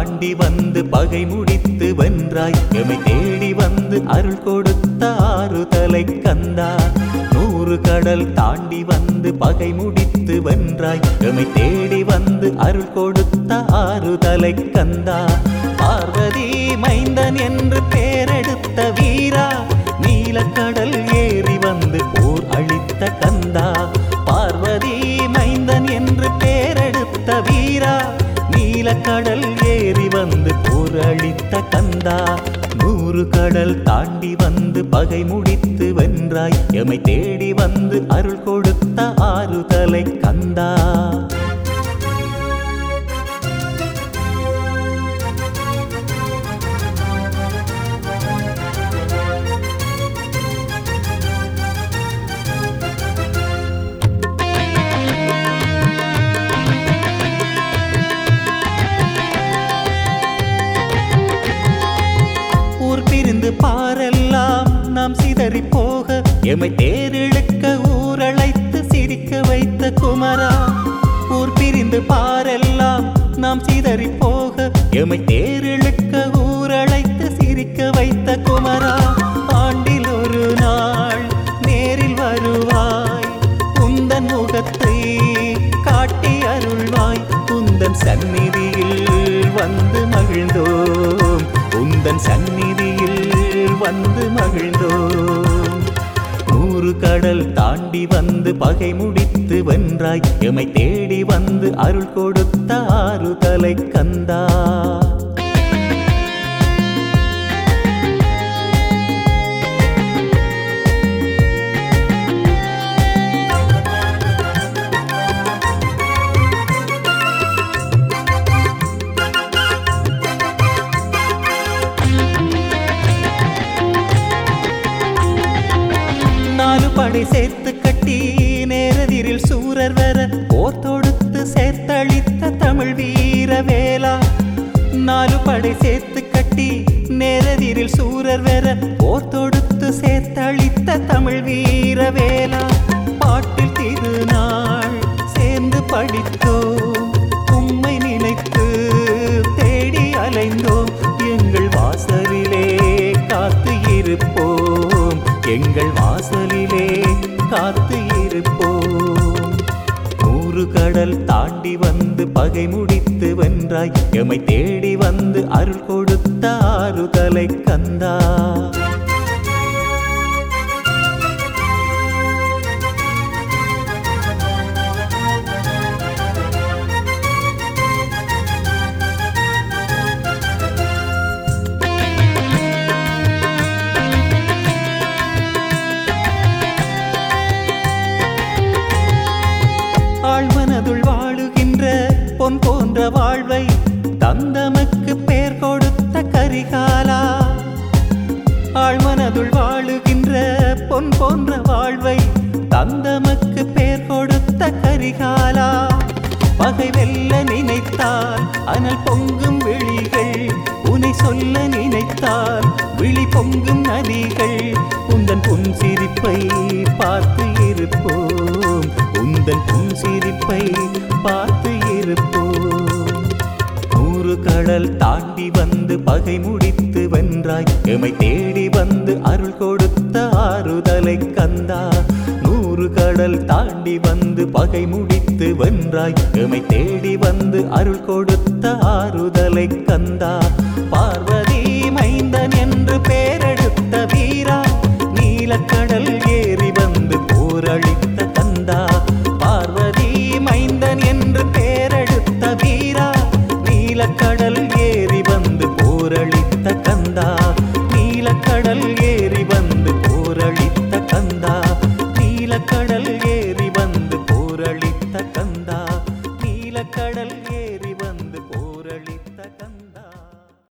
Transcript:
தாண்டி வந்து பகை முடித்து வென்றாய் எமை தேடி வந்து அருள் கொடுத்த ஆறுதலை கந்தா நூறு கடல் தாண்டி வந்து பகை முடித்து வென்றாய் எமை தேடி வந்து அருள் கொடுத்த ஆறுதலை கந்தா பார்வதி மைந்தன் என்று பேரெடுத்த வீரா நீலக்கடல் ஏறி வந்து போர் அழித்த கந்தா பார்வதி மைந்தன் என்று பேரெடுத்த வீரா நீலக்கடல் ஏறி வந்து போர் அழித்த கந்தா நூறு கடல் தாண்டி வந்து பகை முடித்து வென்றாய் எமை தேடி வந்து அருள் கொடுத்த ஆறுதலை கந்தா ஊர் பிரிந்து பாரெல்லாம் நாம் சிதறி போக எமை தேரிழுக்க ஊரழைத்து சிரிக்க வைத்த குமரா ஊர் பிரிந்து பாரெல்லாம் நாம் சிதறி போக எமை தேரிழுக்க ஊரழைத்து சிரிக்க வைத்த குமரா ஆண்டில் ஒரு நாள் நேரில் வருவாய் உந்தன் முகத்தை காட்டி அருள்வாய் உந்தன் சந்நிதியில் வந்து மகிழ்ந்தோம் உந்தன் சந்நிதியில் வந்து மகிழ்ந்தோம் நூறு கடல் தாண்டி வந்து பகை முடித்து வென்றாய் எமை தேடி வந்து அருள் கொடுத்த ஆறுதலை கந்தா நாலு படை சேர்த்து கட்டி நேரதிரில் சூரர் வர போர் தொடுத்து சேர்த்தளித்த தமிழ் வீர வேளா நாலு படை சேர்த்து கட்டி நேரதிரில் சூரர் வர போர் தொடுத்து சேர்த்தளித்த தமிழ் வீர வேளா பாட்டில் திருநாள் சேர்ந்து படித்தோம் உம்மை நினைத்து தேடி அலைந்தோம் எங்கள் வாசலிலே காத்து இருப்போம் எங்கள் வாசலிலே காத்து இருப்போம் நூறு கடல் தாண்டி வந்து பகை முடித்து வென்றாய் எமை தேடி வந்து அருள் கொடுத்த ஆறுதலை கந்தா ஆழ்மனதுள் வாழுகின்ற பொன் போன்ற வாழ்வை தந்தமக்கு பேர் கொடுத்த கரிகாலா ஆழ்மனதுள் வாழுகின்ற பொன் போன்ற வாழ்வை தந்தமக்கு பேர் கொடுத்த கரிகாலா பகை வெல்ல நினைத்தால் அனல் பொங்கும் விழிகள் உனை சொல்ல நினைத்தால் விழி பொங்கும் நதிகள் உந்தன் புன் சிரிப்பை பார்த்து இருப்போம் உந்தன் புன் சிரிப்பை பார்த்து இருப்போம் நூறு கடல் தாண்டி வந்து பகை முடித்து வென்றாய் எமை தேடி வந்து அருள் கொடுத்த ஆறுதலை கந்தா நூறு கடல் தாண்டி வந்து பகை முடித்து வென்றாய் எமை தேடி வந்து அருள் கொடுத்த ஆறுதலை கந்தா பார்வதி மைந்தன் என்று பேரெடுத்த வீரா நீலக்கடல் ஏறி வந்து போரளித்த